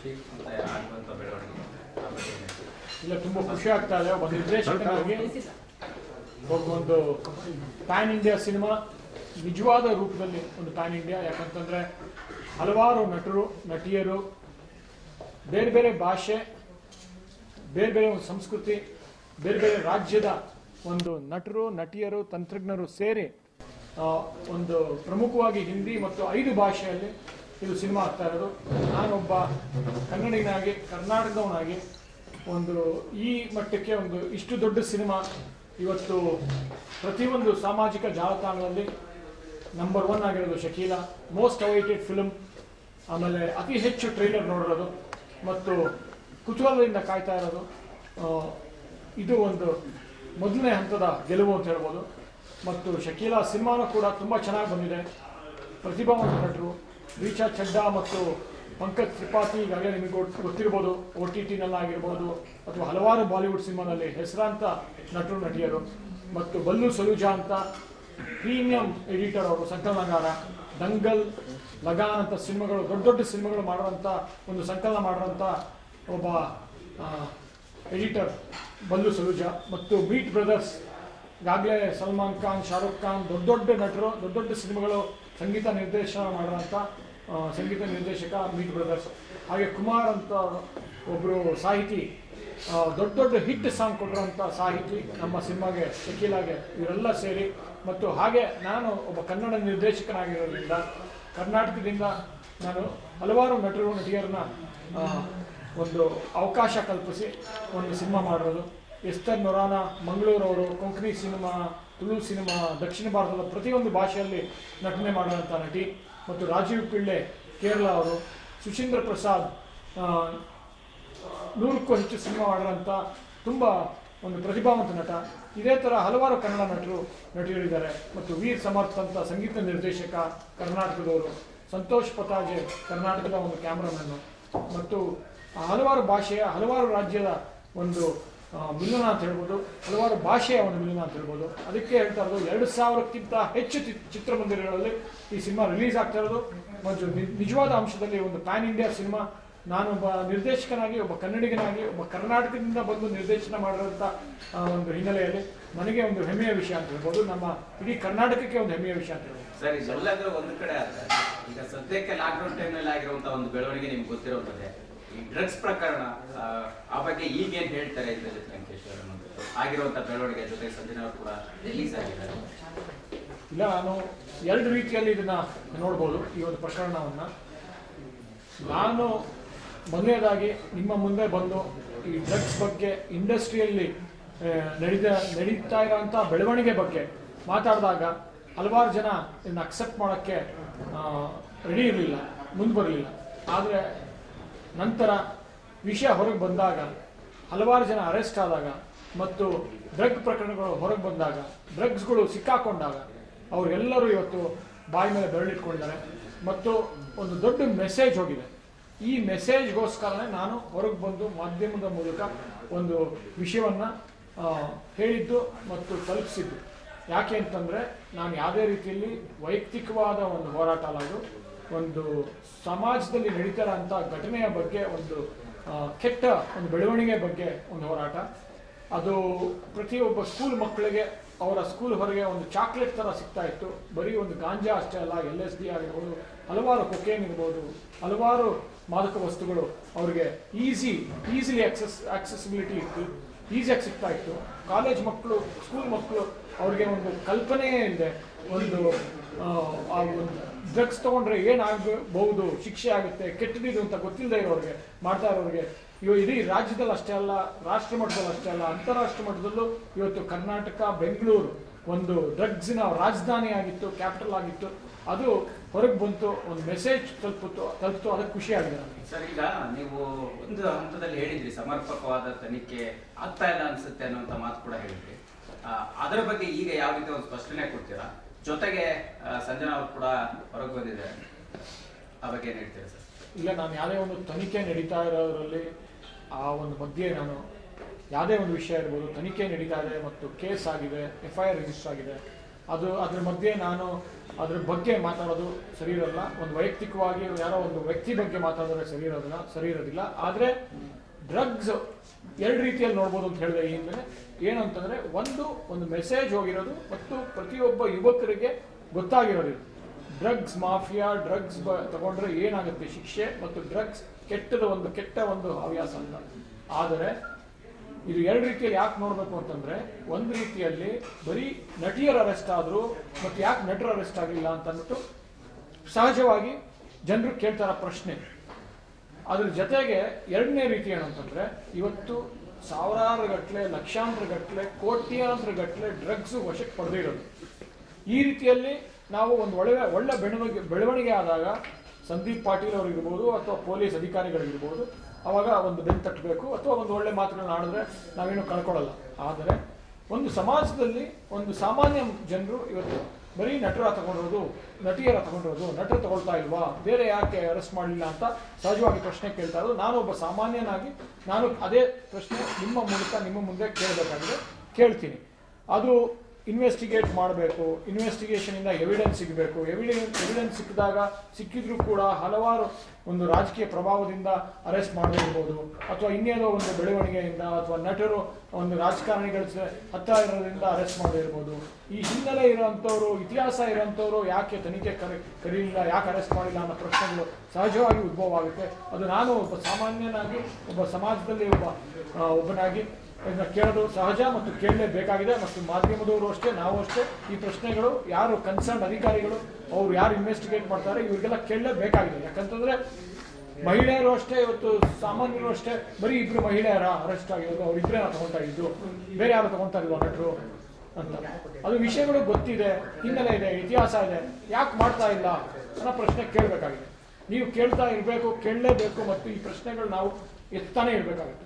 ಖುಷಿ ಅಂತ ಆಗುವಂಥ ಬೆಳವಣಿಗೆ ಆ ಬಗ್ಗೆ ಏನ್ ಹೇಳ್ತೀರಾ? ಇಲ್ಲ ತುಂಬ ಖುಷಿ ಆಗ್ತಾ ಇದೆ ಒಬ್ಬ ನಿರ್ದೇಶಕನಾಗಿ ಒಬ್ಬ ಒಂದು ಪ್ಯಾನ್ ಇಂಡಿಯಾ ಸಿನಿಮಾ ನಿಜವಾದ ರೂಪದಲ್ಲಿ ಒಂದು ಪ್ಯಾನ್ ಇಂಡಿಯಾ ಯಾಕಂತಂದ್ರೆ ಹಲವಾರು ನಟರು ನಟಿಯರು ಬೇರೆ ಬೇರೆ ಭಾಷೆ ಬೇರೆ ಬೇರೆ ಒಂದು ಸಂಸ್ಕೃತಿ ಬೇರೆ ಬೇರೆ ರಾಜ್ಯದ ಒಂದು ನಟರು ನಟಿಯರು ತಂತ್ರಜ್ಞರು ಸೇರಿ ಆ, ಒಂದು ಪ್ರಮುಖವಾಗಿ ಹಿಂದಿ ಮತ್ತು ಐದು ಭಾಷೆಯಲ್ಲಿ ಇದು ಸಿನಿಮಾ ಆಗ್ತಾ ಇರೋದು ನಾನೊಬ್ಬ ಕನ್ನಡಿಗನಾಗಿ ಕರ್ನಾಟಕದವನಾಗಿ ಒಂದು ಈ ಮಟ್ಟಕ್ಕೆ ಒಂದು ಇಷ್ಟು ದೊಡ್ಡ ಸಿನಿಮಾ ಇವತ್ತು ಪ್ರತಿಯೊಂದು ಸಾಮಾಜಿಕ ಜಾಲತಾಣದಲ್ಲಿ ನಂಬರ್ ಒನ್ ಆಗಿರೋದು ಶಕೀಲಾ ಮೋಸ್ಟ್ ಅವೈಟೆಡ್ ಫಿಲ್ಮ್ ಆಮೇಲೆ ಅತಿ ಹೆಚ್ಚು ಟ್ರೈಲರ್ ನೋಡಿರೋದು ಮತ್ತು ಕುತೂಹಲದಿಂದ ಕಾಯ್ತಾ ಇರೋದು ಆ, ಇದು ಒಂದು ಮೊದಲನೇ ಹಂತದ ಗೆಲುವು ಅಂತ ಹೇಳ್ಬೋದು ಮತ್ತು ಶಕೀಲಾ ಸಿನಿಮಾನು ಕೂಡ ತುಂಬ ಚೆನ್ನಾಗಿ ಬಂದಿದೆ ಪ್ರತಿಭಾವಂತ ನಟರು ರೀಚಾ ಚಡ್ಡಾ ಮತ್ತು ಪಂಕಜ್ ತ್ರಿಪಾಠಿ ಈಗಾಗಲೇ ನಿಮಗೆ ಗೊತ್- ಗೊತ್ತಿರ್ಬೋದು ಓ ಟಿ ಟಿನಲ್ಲಾಗಿರ್ಬೋದು ಅಥವಾ ಹಲವಾರು ಬಾಲಿವುಡ್ ಸಿನಿಮಾದಲ್ಲಿ ಹೆಸರಾಂತ ನಟರು ನಟಿಯರು ಮತ್ತು ಬಲ್ಲು ಸಲೂಜಾ ಅಂತ ಪ್ರೀಮಿಯಂ ಎಡಿಟರ್ ಅವರು ಸಂಕಲನಗಾರ ದಂಗಲ್ ಲಗಾನ್ ಅಂತ ಸಿನಿಮಾಗಳು ದೊಡ್ಡ ದೊಡ್ಡ ಸಿನಿಮಾಗಳು ಮಾಡುವಂಥ ಒಂದು ಸಂಕಲನ ಮಾಡುವಂಥ ಒಬ್ಬ ಎಡಿಟರ್ ಬಲ್ಲು ಸಲೂಜಾ ಮತ್ತು ಬೀಟ್ ಬ್ರದರ್ಸ್ ಈಗಾಗಲೇ ಸಲ್ಮಾನ್ ಖಾನ್ ಶಾರುಖ್ ಖಾನ್ ದೊಡ್ಡ ದೊಡ್ಡ ನಟರು ದೊಡ್ಡ ದೊಡ್ಡ ಸಿನಿಮಾಗಳು ಸಂಗೀತ ನಿರ್ದೇಶನ ಮಾಡುವಂಥ ಆ, ಸಂಗೀತ ನಿರ್ದೇಶಕ ಮೀಟ್ ಬ್ರದರ್ಸ್ ಹಾಗೆ ಕುಮಾರ್ ಅಂತ ಒಬ್ಬರು ಸಾಹಿತಿ ಆ, ದೊಡ್ಡ ದೊಡ್ಡ ಹಿಟ್ ಸಾಂಗ್ ಕೊಟ್ಟಿರೋಂಥ ಸಾಹಿತಿ ನಮ್ಮ ಸಿನಿಮಾಗೆ ಶಕೀಲಾಗೆ ಇವರೆಲ್ಲ ಸೇರಿ ಮತ್ತು ಹಾಗೆ ನಾನು ಒಬ್ಬ ಕನ್ನಡ ನಿರ್ದೇಶಕನಾಗಿರೋದ್ರಿಂದ ಕರ್ನಾಟಕದಿಂದ ನಾನು ಹಲವಾರು ನಟರು ನಟಿಯರನ್ನ ಆ, ಒಂದು ಅವಕಾಶ ಕಲ್ಪಿಸಿ ಒಂದು ಸಿನಿಮಾ ಮಾಡಿರೋದು ಎಸ್ತರ್ ನೊರಾನ ಮಂಗಳೂರವರು ಕೊಂಕಣಿ ಸಿನಿಮಾ ತುಳು ಸಿನಿಮಾ ದಕ್ಷಿಣ ಭಾರತದ ಪ್ರತಿಯೊಂದು ಭಾಷೆಯಲ್ಲಿ ನಟನೆ ಮಾಡುವಂಥ ನಟಿ ಮತ್ತು ರಾಜೀವ್ ಪಿಳ್ಳೆ ಕೇರಳ ಅವರು ಸುಶೀಂದ್ರ ಪ್ರಸಾದ್ ಆ, ನೂರಕ್ಕೂ ಹೆಚ್ಚು ಸಿನಿಮಾ ಮಾಡಿರೋಂಥ ತುಂಬ ಒಂದು ಪ್ರತಿಭಾವಂತ ನಟ ಇದೇ ಥರ ಹಲವಾರು ಕನ್ನಡ ನಟರು ನಟಿಯರಿದ್ದಾರೆ ಮತ್ತು ವೀರ್ ಸಮರ್ಥ್ ಅಂತ ಸಂಗೀತ ನಿರ್ದೇಶಕ ಕರ್ನಾಟಕದವರು ಸಂತೋಷ್ ಪತಾಜೆ ಕರ್ನಾಟಕದ ಒಂದು ಕ್ಯಾಮ್ರಾಮನ್ನು ಮತ್ತು ಹಲವಾರು ಭಾಷೆಯ ಹಲವಾರು ರಾಜ್ಯದ ಒಂದು ಆ, ಮಿಲನ ಅಂತ ಹೇಳ್ಬೋದು ಹಲವಾರು ಭಾಷೆಯ ಒಂದು ಮಿಲನ ಅಂತ ಹೇಳ್ಬೋದು ಅದಕ್ಕೆ ಹೇಳ್ತಾ ಇರೋದು ಎರಡು ಸಾವಿರಕ್ಕಿಂತ ಹೆಚ್ಚು ಚಿ- ಚಿತ್ರಮಂದಿರಗಳಲ್ಲಿ ಈ ಸಿನಿಮಾ ರಿಲೀಸ್ ಆಗ್ತಾ ಇರೋದು ಮತ್ತು ನಿ- ನಿಜವಾದ ಅಂಶದಲ್ಲಿ ಒಂದು ಪ್ಯಾನ್ ಇಂಡಿಯಾ ಸಿನಿಮಾ ನಾನೊಬ್ಬ ನಿರ್ದೇಶಕನಾಗಿ ಒಬ್ಬ ಕನ್ನಡಿಗನಾಗಿ ಒಬ್ಬ ಕರ್ನಾಟಕದಿಂದ ಬಂದು ನಿರ್ದೇಶನ ಮಾಡಿರೋಂಥ ಆ, ಒಂದು ಹಿನ್ನೆಲೆಯಲ್ಲಿ ನನಗೆ ಒಂದು ಹೆಮ್ಮೆಯ ವಿಷಯ ಅಂತ ಹೇಳ್ಬೋದು ನಮ್ಮ ಇಡೀ ಕರ್ನಾಟಕಕ್ಕೆ ಒಂದು ಹೆಮ್ಮೆಯ ವಿಷಯ ಅಂತ ಹೇಳ್ಬೋದು ಸರ್ ಇದೆಲ್ಲದರ ಒಂದು ಕಡೆ ಆದ್ರೆ ಈಗ ಸದ್ಯಕ್ಕೆ ಲಾಕ್ಡೌನ್ ಟೈಮ್ನಲ್ಲಿ ಆಗಿರುವಂತ ಒಂದು ಬೆಳವಣಿಗೆ ನಿಮ್ಗೆ ಗೊತ್ತಿರೋದೇ ಈ ಡ್ರಗ್ಸ್ ಪ್ರಕರಣ ಆ, ಆ ಬಗ್ಗೆ ಈಗೇನ್ ಹೇಳ್ತಾರೆ ಇಂದ್ರಜಿತ್ ಲಂಕೇಶ್ವರ್ ಅನ್ನೋದು ಆಗಿರುವಂತ ಬೆಳವಣಿಗೆ ಜೊತೆಗೆ ಸಂಜನಾ ಅವರು ಕೂಡ ರಿಲೀಸ್ ಆಗಿದ್ದಾರೆ ಇಲ್ಲ ನಾನು ಎರಡು ರೀತಿಯಲ್ಲಿ ಇದನ್ನ ನೋಡ್ಬೋದು ಈ ಒಂದು ಪ್ರಕರಣವನ್ನ ನಾನು ಮೊದಲನೇದಾಗಿ ನಿಮ್ಮ ಮುಂದೆ ಬಂದು ಈ ಡ್ರಗ್ಸ್ ಬಗ್ಗೆ ಇಂಡಸ್ಟ್ರಿಯಲ್ಲಿ ನಡೀತ ನಡೀತಾ ಇರೋಂಥ ಬೆಳವಣಿಗೆ ಬಗ್ಗೆ ಮಾತಾಡಿದಾಗ ಹಲವಾರು ಜನ ಇದನ್ನ ಅಕ್ಸೆಪ್ಟ್ ಮಾಡೋಕ್ಕೆ ರೆಡಿ ಇರಲಿಲ್ಲ ಮುಂದೆ ಬರಲಿಲ್ಲ ಆದರೆ ನಂತರ ವಿಷಯ ಹೊರಗೆ ಬಂದಾಗ ಹಲವಾರು ಜನ ಅರೆಸ್ಟ್ ಆದಾಗ ಮತ್ತು ಡ್ರಗ್ ಪ್ರಕರಣಗಳು ಹೊರಗೆ ಬಂದಾಗ ಡ್ರಗ್ಸ್ಗಳು ಸಿಕ್ಕಾಕೊಂಡಾಗ ಅವರೆಲ್ಲರೂ ಇವತ್ತು ಬಾಯಿ ಮೇಲೆ ಬೆರಳಿಟ್ಕೊಂಡಿದ್ದಾರೆ ಮತ್ತು ಒಂದು ದೊಡ್ಡ ಮೆಸೇಜ್ ಹೋಗಿದೆ ಈ ಮೆಸೇಜ್ಗೋಸ್ಕರನೇ ನಾನು ಹೊರಗೆ ಬಂದು ಮಾಧ್ಯಮದ ಮೂಲಕ ಒಂದು ವಿಷಯವನ್ನ ಆ, ಹೇಳಿದ್ದು ಮತ್ತು ತಲುಪಿಸಿದ್ದು ಯಾಕೆ ಅಂತಂದ್ರೆ ನಾನು ಯಾವುದೇ ರೀತಿಯಲ್ಲಿ ವೈಯಕ್ತಿಕವಾದ ಒಂದು ಹೋರಾಟ ಅಲ್ಲ ಅದು ಒಂದು ಸಮಾಜದಲ್ಲಿ ನಡೀತಾ ಇರೋಂಥ ಘಟನೆಯ ಬಗ್ಗೆ ಒಂದು ಆ, ಕೆಟ್ಟ ಒಂದು ಬೆಳವಣಿಗೆ ಬಗ್ಗೆ ಒಂದು ಹೋರಾಟ ಅದು ಪ್ರತಿಯೊಬ್ಬ ಸ್ಕೂಲ್ ಮಕ್ಕಳಿಗೆ ಅವರ ಸ್ಕೂಲ್ ಹೊರಗೆ ಒಂದು ಚಾಕ್ಲೇಟ್ ಥರ ಸಿಗ್ತಾ ಇತ್ತು ಬರೀ ಒಂದು ಗಾಂಜಾ ಅಷ್ಟೇ ಅಲ್ಲ ಎಲ್ ಎಸ್ ಡಿ ಆಗಿರ್ಬೋದು ಹಲವಾರು ಕೊಕೇನ್ ಇರ್ಬೋದು ಹಲವಾರು ಮಾದಕ ವಸ್ತುಗಳು ಅವ್ರಿಗೆ ಈಸಿ ಈಸಿಲಿ ಆಕ್ಸೆಸ್ ಆಕ್ಸೆಸಿಬಿಲಿಟಿ ಇತ್ತು ಈಸಿಯಾಗಿ ಸಿಗ್ತಾ ಇತ್ತು ಕಾಲೇಜ್ ಮಕ್ಕಳು ಸ್ಕೂಲ್ ಮಕ್ಕಳು ಅವ್ರಿಗೆ ಒಂದು ಕಲ್ಪನೆಯೇ ಇದೆ ಒಂದು ಆ, ಆ ಒಂದು ಡ್ರಗ್ಸ್ ತಗೊಂಡ್ರೆ ಏನಾಗಬಹುದು ಶಿಕ್ಷೆ ಆಗುತ್ತೆ ಕೆಟ್ಟದಿದು ಅಂತ ಗೊತ್ತಿಲ್ಲದೆ ಇರೋರಿಗೆ ಮಾಡ್ತಾ ಇರೋರಿಗೆ ಇವ ಇಡೀ ರಾಜ್ಯದಲ್ಲಿ ಅಷ್ಟೇ ಅಲ್ಲ ರಾಷ್ಟ್ರ ಮಟ್ಟದಲ್ಲಿ ಅಷ್ಟೇ ಅಲ್ಲ ಅಂತಾರಾಷ್ಟ್ರ ಮಟ್ಟದಲ್ಲೂ ಇವತ್ತು ಕರ್ನಾಟಕ ಬೆಂಗಳೂರು ಒಂದು ಡ್ರಗ್ಸಿನ ರಾಜಧಾನಿ ಆಗಿತ್ತು ಕ್ಯಾಪಿಟಲ್ ಆಗಿತ್ತು ಅದು ಹೊರಗೆ ಬಂತು ಒಂದು ಮೆಸೇಜ್ ತಲುಪಿತು ತಲುಪಿತು ಅದಕ್ಕೆ ಖುಷಿ ಆಗಿದೆ ನನಗೆ ಸರ್ ಈಗ ನೀವು ಒಂದು ಹಂತದಲ್ಲಿ ಹೇಳಿದ್ರಿ ಸಮರ್ಪಕವಾದ ತನಿಖೆ ಆಗ್ತಾ ಇಲ್ಲ ಅನ್ಸುತ್ತೆ ಅನ್ನುವಂತ ಮಾತು ಕೂಡ ಹೇಳಿದ್ರಿ ಆ, ಅದರ ಬಗ್ಗೆ ಈಗ ಯಾವ ರೀತಿ ಒಂದು ಸ್ಪಷ್ಟನೆ ಕೊಡ್ತೀರಾ ಜೊತೆಗೆ ಆ, ಸಂಜನಾ ಅವರು ಕೂಡ ಹೊರಗೆ ಬಂದಿದ್ದಾರೆ ಆ ಬಗ್ಗೆ ಏನ್ ಹೇಳ್ತೀರಾ ಸರ್ ಇಲ್ಲ ನಾನು ಯಾವುದೇ ಒಂದು ತನಿಖೆ ನಡೀತಾ ಇರೋದ್ರಲ್ಲಿ ಆ ಒಂದು ಮಧ್ಯೆ ನಾನು ಯಾವುದೇ ಒಂದು ವಿಷಯ ಇರ್ಬೋದು ತನಿಖೆ ನಡೀತಾ ಇದೆ ಮತ್ತು ಕೇಸ್ ಆಗಿದೆ ಎಫ್ ಐ ಆರ್ ರಿಜಿಸ್ಟರ್ ಆಗಿದೆ ಅದು ಅದ್ರ ಮಧ್ಯೆ ನಾನು ಅದ್ರ ಬಗ್ಗೆ ಮಾತಾಡೋದು ಸರಿ ಇರಲ್ಲ ಒಂದು ವೈಯಕ್ತಿಕವಾಗಿ ಯಾರೋ ಒಂದು ವ್ಯಕ್ತಿ ಬಗ್ಗೆ ಮಾತಾಡಿದ್ರೆ ಸರಿ ಇರೋದಿಲ್ಲ ಸರಿ ಇರೋದಿಲ್ಲ ಆದರೆ ಡ್ರಗ್ಸ್ ಎರಡು ರೀತಿಯಲ್ಲಿ ನೋಡ್ಬೋದು ಅಂತ ಹೇಳಿದೆ ಈ ಹಿಂದೆ ಏನು ಅಂತಂದ್ರೆ ಒಂದು ಒಂದು ಮೆಸೇಜ್ ಹೋಗಿರೋದು ಮತ್ತು ಪ್ರತಿಯೊಬ್ಬ ಯುವಕರಿಗೆ ಗೊತ್ತಾಗಿರೋದು ಡ್ರಗ್ಸ್ ಮಾಫಿಯಾ ಡ್ರಗ್ಸ್ ತಗೊಂಡ್ರೆ ಏನಾಗುತ್ತೆ ಶಿಕ್ಷೆ ಮತ್ತು ಡ್ರಗ್ಸ್ ಕೆಟ್ಟದ ಒಂದು ಕೆಟ್ಟ ಒಂದು ಹವ್ಯಾಸ ಅಂತ ಆದರೆ ಇದು ಎರಡು ರೀತಿಯಲ್ಲಿ ಯಾಕೆ ನೋಡಬೇಕು ಅಂತಂದ್ರೆ ಒಂದು ರೀತಿಯಲ್ಲಿ ಬರೀ ನಟಿಯರ ಅರೆಸ್ಟ್ ಆದ್ರು ಮತ್ತೆ ಯಾಕೆ ನಟರ ಅರೆಸ್ಟ್ ಆಗಿಲ್ಲ ಅಂತ ಅಂದ್ಬಿಟ್ಟು ಸಹಜವಾಗಿ ಜನರು ಕೇಳ್ತಾರ ಪ್ರಶ್ನೆ ಅದ್ರ ಜೊತೆಗೆ ಎರಡನೇ ರೀತಿ ಏನಂತಂದ್ರೆ ಇವತ್ತು ಸಾವಿರಾರು ಗಟ್ಟಲೆ ಲಕ್ಷಾಂತರ ಗಟ್ಟಲೆ ಕೋಟ್ಯಾಂತರ ಗಟ್ಟಲೆ ಡ್ರಗ್ಸ್ ವಶಕ್ಕೆ ಪಡೆದಿರೋದು ಈ ರೀತಿಯಲ್ಲಿ ನಾವು ಒಂದು ಒಳ್ಳೆ ಒಳ್ಳೆ ಬೆಳವಣಿಗೆ ಬೆಳವಣಿಗೆ ಆದಾಗ ಸಂದೀಪ್ ಪಾಟೀಲ್ ಅವರಿರ್ಬೋದು ಅಥವಾ ಪೊಲೀಸ್ ಅಧಿಕಾರಿಗಳಿರ್ಬೋದು ಅವಾಗ ಒಂದು ಬೆನ್ ತಟ್ಟಬೇಕು ಅಥವಾ ಒಂದು ಒಳ್ಳೆ ಮಾತುಗಳನ್ನ ಆಡಿದ್ರೆ ನಾವೇನು ಕಳ್ಕೊಳ್ಳಲ್ಲ ಆದರೆ ಒಂದು ಸಮಾಜದಲ್ಲಿ ಒಂದು ಸಾಮಾನ್ಯ ಜನರು ಇವತ್ತು ಬರೀ ನಟರ ತಗೊಂಡಿರೋದು ನಟಿಯರ ತಗೊಂಡಿರೋದು ನಟರು ತಗೊಳ್ತಾ ಇಲ್ವಾ ಬೇರೆ ಯಾಕೆ ಅರೆಸ್ಟ್ ಮಾಡಲಿಲ್ಲ ಅಂತ ಸಹಜವಾಗಿ ಪ್ರಶ್ನೆ ಕೇಳ್ತಾ ಇರೋದು ನಾನು ಒಬ್ಬ ಸಾಮಾನ್ಯನಾಗಿ ನಾನು ಅದೇ ಪ್ರಶ್ನೆ ನಿಮ್ಮ ಮೂಲಕ ನಿಮ್ಮ ಮುಂದೆ ಕೇಳಬೇಕಾಗಿದೆ ಕೇಳ್ತೀನಿ ಅದು ಇನ್ವೆಸ್ಟಿಗೇಟ್ ಮಾಡಬೇಕು ಇನ್ವೆಸ್ಟಿಗೇಷನ್ ಇಂದ ಎವಿಡೆನ್ಸ್ ಸಿಗಬೇಕು ಎವಿಡೆನ್ಸ್ ಎವಿಡೆನ್ಸ್ ಸಿಕ್ಕಿದಾಗ ಸಿಕ್ಕಿದ್ರು ಕೂಡ ಹಲವಾರು ಒಂದು ರಾಜಕೀಯ ಪ್ರಭಾವದಿಂದ ಅರೆಸ್ಟ್ ಮಾಡದಿರ್ಬೋದು ಅಥವಾ ಇನ್ನೇನೋ ಒಂದು ಬೆಳವಣಿಗೆಯಿಂದ ಅಥವಾ ನಟರು ಒಂದು ರಾಜಕಾರಣಿಗಳ ಜೊತೆ ಹತ್ತ ಇರೋದ್ರಿಂದ ಅರೆಸ್ಟ್ ಮಾಡದಿರ್ಬೋದು ಈ ಹಿನ್ನೆಲೆ ಇರೋಂಥವ್ರು ಇತಿಹಾಸ ಇರೋಂಥವ್ರು ಯಾಕೆ ತನಿಖೆ ಕರೆ ಕರೀಲಿಲ್ಲ ಯಾಕೆ ಅರೆಸ್ಟ್ ಮಾಡಿಲ್ಲ ಅನ್ನೋ ಪ್ರಶ್ನೆಗಳು ಸಹಜವಾಗಿ ಉದ್ಭವ ಆಗುತ್ತೆ ಅದು ನಾನು ಒಬ್ಬ ಸಾಮಾನ್ಯನಾಗಿ ಒಬ್ಬ ಸಮಾಜದಲ್ಲಿ ಒಬ್ಬ ಆ, ಒಬ್ಬನಾಗಿ ಇದನ್ನ ಕೇಳೋದು ಸಹಜ ಮತ್ತು ಕೇಳಲೇಬೇಕಾಗಿದೆ ಮತ್ತು ಮಾಧ್ಯಮದವರು ಅಷ್ಟೇ ನಾವು ಅಷ್ಟೇ ಈ ಪ್ರಶ್ನೆಗಳು ಯಾರು ಕನ್ಸರ್ನ್ ಅಧಿಕಾರಿಗಳು ಅವ್ರು ಯಾರು ಇನ್ವೆಸ್ಟಿಗೇಟ್ ಮಾಡ್ತಾರೆ ಇವರಿಗೆಲ್ಲ ಕೇಳಲೇಬೇಕಾಗಿದೆ ಯಾಕಂತಂದ್ರೆ ಮಹಿಳೆಯರು ಅಷ್ಟೇ ಇವತ್ತು ಸಾಮಾನ್ಯರು ಅಷ್ಟೇ ಬರೀ ಇಬ್ರು ಮಹಿಳೆಯರ ಅರೆಸ್ಟ್ ಆಗಿರೋದು ಅವ್ರಿಬ್ರೇ ನಾವು ತಗೊಂತಾ ಇದ್ದು ಬೇರೆ ಯಾರು ತಗೊಂತಾ ಇಲ್ವಾ ನಟರು ಅಂತ ಅದು ವಿಷಯಗಳು ಗೊತ್ತಿದೆ ಹಿನ್ನೆಲೆ ಇದೆ ಇತಿಹಾಸ ಇದೆ ಯಾಕೆ ಮಾಡ್ತಾ ಇಲ್ಲ ಅನ್ನೋ ಪ್ರಶ್ನೆ ಕೇಳಬೇಕಾಗಿದೆ ನೀವು ಕೇಳ್ತಾ ಇರಬೇಕು ಕೇಳಲೇಬೇಕು ಮತ್ತು ಈ ಪ್ರಶ್ನೆಗಳು ನಾವು ಎತ್ತಾನೆ ಇರಬೇಕಾಗುತ್ತೆ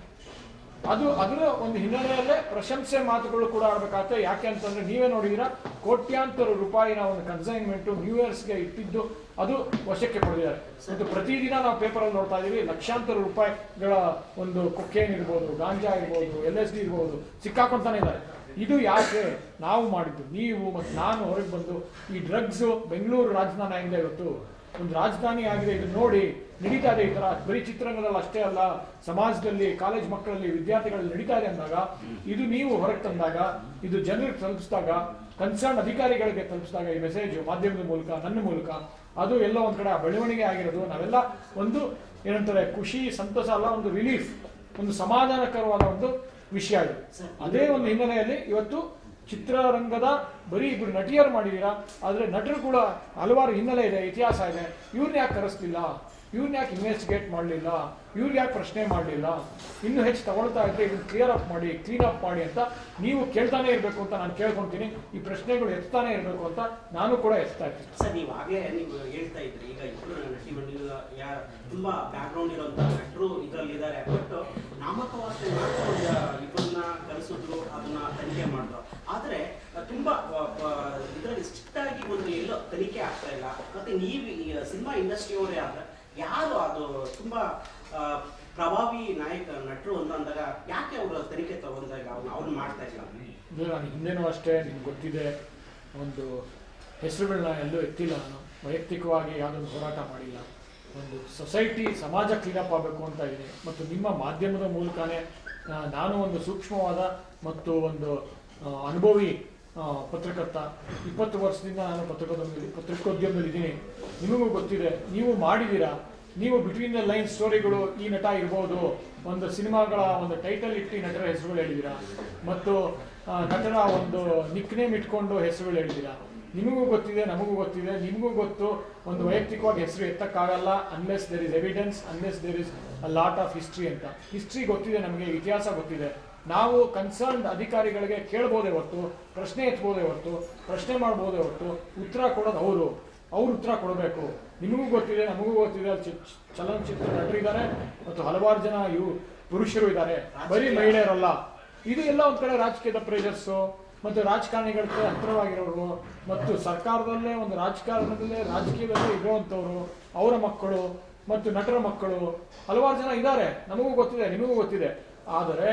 ಅದು ಅದರ ಒಂದು ಹಿನ್ನೆಲೆಯಲ್ಲೇ ಪ್ರಶಂಸೆ ಮಾತುಗಳು ಕೂಡ ಆಡ್ಬೇಕಾಗುತ್ತೆ ಯಾಕೆ ಅಂತಂದ್ರೆ ನೀವೇ ನೋಡಿದೀರಾ ಕೋಟ್ಯಾಂತರ ರೂಪಾಯಿನ ಒಂದು ಕನ್ಸೈನ್ಮೆಂಟ್ ನ್ಯೂ ಇಯರ್ಸ್ಗೆ ಇಟ್ಟಿದ್ದು ಅದು ವಶಕ್ಕೆ ಪಡೆದಿದ್ದಾರೆ ಮತ್ತು ಪ್ರತಿದಿನ ನಾವು ಪೇಪರಲ್ಲಿ ನೋಡ್ತಾ ಇದೀವಿ ಲಕ್ಷಾಂತರ ರೂಪಾಯಿಗಳ ಒಂದು ಕೊಕೇನ್ ಇರ್ಬೋದು ಗಾಂಜಾ ಇರ್ಬೋದು ಎಲ್ ಎಸ್ ಡಿ ಇರ್ಬೋದು ಸಿಕ್ಕಾಕೊಂತಾನೆ ಇದ್ದಾರೆ ಇದು ಯಾಕೆ ನಾವು ಮಾಡಿದ್ದು ನೀವು ಮತ್ತು ನಾನು ಹೊರಗೆ ಬಂದು ಈ ಡ್ರಗ್ಸ್ ಬೆಂಗಳೂರು ರಾಜಧಾನಿ ಆಗಿದೆ ಇವತ್ತು ಒಂದು ರಾಜಧಾನಿ ಆಗಿದೆ ಇದು ನೋಡಿ ನಡೀತಾ ಇದೆ ಈ ತರ ಬರೀ ಚಿತ್ರರಂಗದಲ್ಲಿ ಅಷ್ಟೇ ಅಲ್ಲ ಸಮಾಜದಲ್ಲಿ ಕಾಲೇಜ್ ಮಕ್ಕಳಲ್ಲಿ ವಿದ್ಯಾರ್ಥಿಗಳಲ್ಲಿ ನಡೀತಾ ಇದೆ ಅಂದಾಗ ಇದು ನೀವು ಹೊರಗೆ ತಂದಾಗ ಇದು ಜನರಿಗೆ ತಲುಪಿಸಿದಾಗ ಕನ್ಸರ್ನ್ ಅಧಿಕಾರಿಗಳಿಗೆ ತಲುಪಿಸಿದಾಗ ಈ ಮೆಸೇಜ್ ಮಾಧ್ಯಮದ ಮೂಲಕ ನನ್ನ ಮೂಲಕ ಅದು ಎಲ್ಲ ಒಂದ್ ಕಡೆ ಆ ಬೆಳವಣಿಗೆ ಆಗಿರೋದು ನಾವೆಲ್ಲ ಒಂದು ಏನಂತಾರೆ ಖುಷಿ ಸಂತೋಷ ಅಲ್ಲ ಒಂದು ರಿಲೀಫ್ ಒಂದು ಸಮಾಧಾನಕರವಾದ ಒಂದು ವಿಷಯ ಇದು ಅದೇ ಒಂದು ಹಿನ್ನೆಲೆಯಲ್ಲಿ ಇವತ್ತು ಚಿತ್ರರಂಗದ ಬರೀ ಇಬ್ರು ನಟಿಯರು ಮಾಡಿದೀರಾ ಆದ್ರೆ ನಟರು ಕೂಡ ಹಲವಾರು ಹಿನ್ನೆಲೆ ಇದೆ ಇತಿಹಾಸ ಇದೆ ಇವ್ರನ್ನ ಯಾಕೆ ಕರೆಸ್ಲಿಲ್ಲ ಇವ್ರನ್ನ ಯಾಕೆ ಇನ್ವೆಸ್ಟಿಗೇಟ್ ಮಾಡಲಿಲ್ಲ ಇವ್ರಿಗೆ ಯಾಕೆ ಪ್ರಶ್ನೆ ಮಾಡಲಿಲ್ಲ ಇನ್ನು ಹೆಚ್ಚು ತಗೊಳ್ತಾ ಇದ್ರೆ ಇದನ್ನ ಕ್ಲಿಯರ್ ಅಪ್ ಮಾಡಿ ಕ್ಲೀನ್ ಅಪ್ ಮಾಡಿ ಅಂತ ನೀವು ಕೇಳ್ತಾನೆ ಇರಬೇಕು ಅಂತ ನಾನು ಕೇಳ್ಕೊಂತೀನಿ ಈ ಪ್ರಶ್ನೆಗಳು ಎತ್ತಾನೆ ಇರಬೇಕು ಅಂತ ನಾನು ಕೂಡ ಎತ್ತಾ ಇರ್ತೀನಿ ಸರ್ ನೀವು ಆಗ್ಲೇ ನೀವು ಹೇಳ್ತಾ ಇದ್ರಿ ಈಗ ಇಬ್ರು ನಟಿ ಮಂಡಲ ಯಾರು ತುಂಬಾ ಬ್ಯಾಕ್ ಗ್ರೌಂಡ್ ಇರುವಂತ ನಟರು ಇದರಲ್ಲಿ ಇದ್ದಾರೆ ಬಟ್ ನಾಮಕವಾಸನೆ ಮಾಡ್ಕೊಂಡು ಇಬ್ಬರನ್ನ ಕರೆಸಿದ್ರು ಅದನ್ನ ತನಿಖೆ ಮಾಡಿದ್ರು ಆದ್ರೆ ಅಹ್, ತುಂಬಾ ಇದರಲ್ಲಿ ಸ್ಟ್ರಿಕ್ಟ್ ಆಗಿ ಒಂದು ಎಲ್ಲೋ ತನಿಖೆ ಆಗ್ತಾ ಇಲ್ಲ ಮತ್ತೆ ನೀವು ಸಿನಿಮಾ ಇಂಡಸ್ಟ್ರಿಯವರೇ ಆದ್ರೆ ಯಾರು ಅದು ತುಂಬಾ ಅಹ್, ಪ್ರಭಾವಿ ನಾಯಕ ನಟರು ಅಂತ ಅಂದಾಗ ಯಾಕೆ ಅವರು ತನಿಖೆ ತಗೊಂಡಾಗ ಅವ್ನು ಅವ್ನು ಮಾಡ್ತಾ ಇಲ್ಲ ಇದು ನಾನು ಹಿಂದೆನೂ ಅಷ್ಟೇ ನಿಮ್ಗೆ ಗೊತ್ತಿದೆ ಒಂದು ಹೆಸರುಗಳನ್ನ ಎಲ್ಲೂ ಎತ್ತಿಲ್ಲ ನಾನು ವೈಯಕ್ತಿಕವಾಗಿ ಯಾವುದೊಂದು ಹೋರಾಟ ಮಾಡಿಲ್ಲ ಒಂದು ಸೊಸೈಟಿ ಸಮಾಜ ಕ್ಲೀನಪ್ ಆಗಬೇಕು ಅಂತ ಇದೆ ಮತ್ತು ನಿಮ್ಮ ಮಾಧ್ಯಮದ ಮೂಲಕನೇ ಆ, ನಾನು ಒಂದು ಸೂಕ್ಷ್ಮವಾದ ಮತ್ತು ಒಂದು ಆ, ಅನುಭವಿ ಆ, ಪತ್ರಕರ್ತ ಇಪ್ಪತ್ತು ವರ್ಷದಿಂದ ನಾನು ಪತ್ರಿಕೋದ್ಯಮದಲ್ಲಿ ಪತ್ರಿಕೋದ್ಯಮದಲ್ಲಿ ಇದ್ದೀನಿ ನಿಮಗೂ ಗೊತ್ತಿದೆ ನೀವು ಮಾಡಿದ್ದೀರಾ ನೀವು ಬಿಟ್ವೀನ್ ದ ಲೈನ್ ಸ್ಟೋರಿಗಳು ಈ ನಟ ಇರ್ಬೋದು ಒಂದು ಸಿನಿಮಾಗಳ ಒಂದು ಟೈಟಲ್ ಇಟ್ಟು ನಟರ ಹೆಸರುಗಳು ಹೇಳಿದ್ದೀರಾ ಮತ್ತು ಆ, ನಟನ ಒಂದು ನಿಕ್ ನೇಮ್ ಇಟ್ಕೊಂಡು ಹೆಸರುಗಳು ಹೇಳಿದ್ದೀರಾ ನಿಮಗೂ ಗೊತ್ತಿದೆ ನಮಗೂ ಗೊತ್ತಿದೆ ನಿಮಗೂ ಗೊತ್ತು ಒಂದು ವೈಯಕ್ತಿಕವಾಗಿ ಹೆಸರು ಎತ್ತಕ್ಕಾಗಲ್ಲ unless there is evidence unless there is a lot of history ಅಂತ ಹಿಸ್ಟ್ರಿ ಗೊತ್ತಿದೆ ನಮಗೆ ಇತಿಹಾಸ ಗೊತ್ತಿದೆ ನಾವು ಕನ್ಸರ್ನ್ಡ್ ಅಧಿಕಾರಿಗಳಿಗೆ ಕೇಳ್ಬೋದೇ ಹೊರತು ಪ್ರಶ್ನೆ ಎತ್ಬೋದೇ ಹೊರತು ಪ್ರಶ್ನೆ ಮಾಡ್ಬೋದೇ ಹೊರತು ಉತ್ತರ ಕೊಡೋದು ಅವರು ಅವ್ರು ಉತ್ತರ ಕೊಡಬೇಕು ನಿಮಗೂ ಗೊತ್ತಿದೆ ನಮಗೂ ಗೊತ್ತಿದೆ ಅಲ್ಲಿ ಚಿ- ಚಲನಚಿತ್ರ ನಟರಿದ್ದಾರೆ ಮತ್ತು ಹಲವಾರು ಜನ ಇವು ಪುರುಷರು ಇದ್ದಾರೆ ಬರೀ ಮಹಿಳೆಯರಲ್ಲ ಇದು ಎಲ್ಲ ಒಂದ್ ಕಡೆ ರಾಜಕೀಯದ ಪ್ರೆಷರ್ಸು ಮತ್ತು ರಾಜಕಾರಣಿಗಳಿಗೆ ಹತ್ತಿರವಾಗಿರೋರು ಮತ್ತು ಸರ್ಕಾರದಲ್ಲೇ ಒಂದು ರಾಜಕಾರಣದಲ್ಲೇ ರಾಜಕೀಯದಲ್ಲೇ ಇರುವಂಥವ್ರು ಅವರ ಮಕ್ಕಳು ಮತ್ತು ನಟರ ಮಕ್ಕಳು ಹಲವಾರು ಜನ ಇದ್ದಾರೆ ನಮಗೂ ಗೊತ್ತಿದೆ ನಿಮಗೂ ಗೊತ್ತಿದೆ ಆದರೆ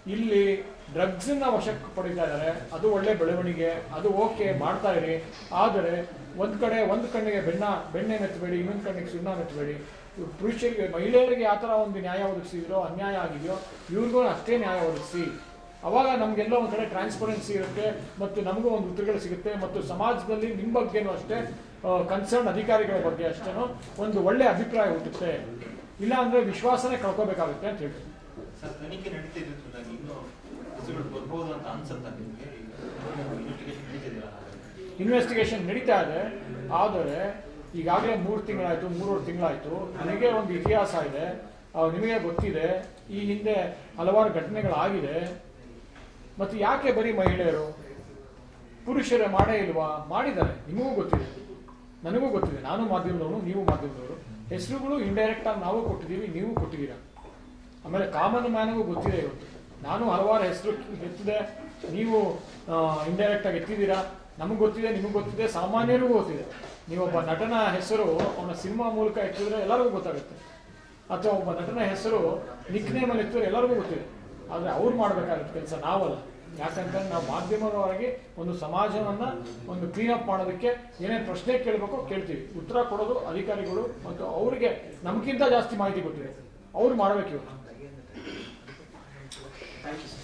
ಇಲ್ಲಿ ಡ್ರಗ್ಸನ್ನ ವಶಕ್ಕೆ ಪಡಿತಾ ಇದ್ದಾರೆ ಅದು ಒಳ್ಳೆ ಬೆಳವಣಿಗೆ ಅದು ಓಕೆ ಮಾಡ್ತಾ ಇರಿ ಆದರೆ ಒಂದು ಕಡೆ ಒಂದು ಕಣ್ಣಿಗೆ ಬೆಣ್ಣ ಬೆಣ್ಣೆ ಮೆತ್ತಬೇಡಿ ಇನ್ನೊಂದು ಕಣ್ಣಿಗೆ ಸುಣ್ಣ ಮೆತ್ತಬೇಡಿ ಇವ್ ಪುರುಷರಿಗೆ ಮಹಿಳೆಯರಿಗೆ ಯಾವ ಥರ ಒಂದು ನ್ಯಾಯ ಒದಗಿಸಿದ್ರೋ ಅನ್ಯಾಯ ಆಗಿದೆಯೋ ಇವ್ರಿಗೂ ಅಷ್ಟೇ ನ್ಯಾಯ ಒದಗಿಸಿ ಅವಾಗ ನಮಗೆಲ್ಲ ಒಂದು ಕಡೆ ಟ್ರಾನ್ಸ್ಪರೆನ್ಸಿ ಇರುತ್ತೆ ಮತ್ತು ನಮಗೂ ಒಂದು ಉತ್ತರಗಳು ಸಿಗುತ್ತೆ ಮತ್ತು ಸಮಾಜದಲ್ಲಿ ನಿಮ್ಮ ಬಗ್ಗೆನೂ ಅಷ್ಟೇ ಕನ್ಸರ್ನ್ ಅಧಿಕಾರಿಗಳ ಬಗ್ಗೆ ಅಷ್ಟೇನೂ ಒಂದು ಒಳ್ಳೆ ಅಭಿಪ್ರಾಯ ಹುಟ್ಟುತ್ತೆ ಇಲ್ಲ ಅಂದರೆ ವಿಶ್ವಾಸನೇ ಕಳ್ಕೊಬೇಕಾಗುತ್ತೆ ಅಂತ ಹೇಳ್ತೀನಿ ಸರ್ ತನಿಖೆ ನಡೀತಿದ್ರಿಂದ ಇನ್ನೂ ರಿಸಲ್ಟ್ ಬರ್ಬೋದು ಅಂತ ಅನ್ಸುತ್ತಾ ನಿಮಗೆ ಇನ್ವೆಸ್ಟಿಗೇಷನ್ ನಡೀತಿದೆಯಲ್ಲ ಇನ್ವೆಸ್ಟಿಗೇಷನ್ ನಡೀತಾ ಇದೆ ಆದರೆ ಈಗಾಗಲೇ ಮೂರು ತಿಂಗಳಾಯಿತು ಮೂರುವರೆ ತಿಂಗಳಾಯಿತು ನನಗೆ ಒಂದು ಇತಿಹಾಸ ಇದೆ ಆ, ನಿಮಗೆ ಗೊತ್ತಿದೆ ಈ ಹಿಂದೆ ಹಲವಾರು ಘಟನೆಗಳಾಗಿದೆ ಮತ್ತು ಯಾಕೆ ಬರೀ ಮಹಿಳೆಯರು ಪುರುಷರೇ ಮಾಡೇ ಇಲ್ವಾ ಮಾಡಿದ್ದಾರೆ ನಿಮಗೂ ಗೊತ್ತಿದೆ ನನಗೂ ಗೊತ್ತಿದೆ ನಾನು ಮಾಧ್ಯಮದವನು ನೀವು ಮಾಧ್ಯಮದವರು ಹೆಸರುಗಳು ಇಂಡೈರೆಕ್ಟ್ ಆಗಿ ನಾವು ಕೊಟ್ಟಿದ್ದೀವಿ ನೀವು ಕೊಟ್ಟಿದ್ದೀರಾ ಆಮೇಲೆ ಕಾಮನ್ ಮ್ಯಾನ್ಗೂ ಗೊತ್ತಿದೆ ಇವತ್ತು ನಾನು ಹಲವಾರು ಹೆಸರು ಎತ್ತಿದೆ ನೀವು ಇಂಡೈರೆಕ್ಟ್ ಆಗಿ ಎತ್ತಿದ್ದೀರಾ ನಮಗೆ ಗೊತ್ತಿದೆ ನಿಮಗೆ ಗೊತ್ತಿದೆ ಸಾಮಾನ್ಯರಿಗೂ ಗೊತ್ತಿದೆ ನೀವೊಬ್ಬ ನಟನ ಹೆಸರು ಅವನ ಸಿನಿಮಾ ಮೂಲಕ ಎತ್ತಿದ್ರೆ ಎಲ್ಲರಿಗೂ ಗೊತ್ತಾಗುತ್ತೆ ಅಥವಾ ಒಬ್ಬ ನಟನ ಹೆಸರು ನಿಕ್ನೇಮಲ್ಲಿ ಎತ್ತಿದ್ರೆ ಎಲ್ಲರಿಗೂ ಗೊತ್ತಿದೆ ಆದರೆ ಅವ್ರು ಮಾಡಬೇಕಾಗುತ್ತೆ ಕೆಲಸ ನಾವಲ್ಲ ಯಾಕಂತಂದ್ರೆ ನಾವು ಮಾಧ್ಯಮದವರಾಗಿ ಒಂದು ಸಮಾಜವನ್ನ ಒಂದು ಕ್ಲೀನಪ್ ಮಾಡೋದಕ್ಕೆ ಏನೇನು ಪ್ರಶ್ನೆ ಕೇಳಬೇಕೋ ಕೇಳ್ತೀವಿ ಉತ್ತರ ಕೊಡೋದು ಅಧಿಕಾರಿಗಳು ಮತ್ತು ಅವರಿಗೆ ನಮಗಿಂತ ಜಾಸ್ತಿ ಮಾಹಿತಿ ಗೊತ್ತಿದೆ ಅವ್ರು ಮಾಡಬೇಕು ಇವಾಗ ಥ್ಯಾಂಕ್ ಯು ಸರ್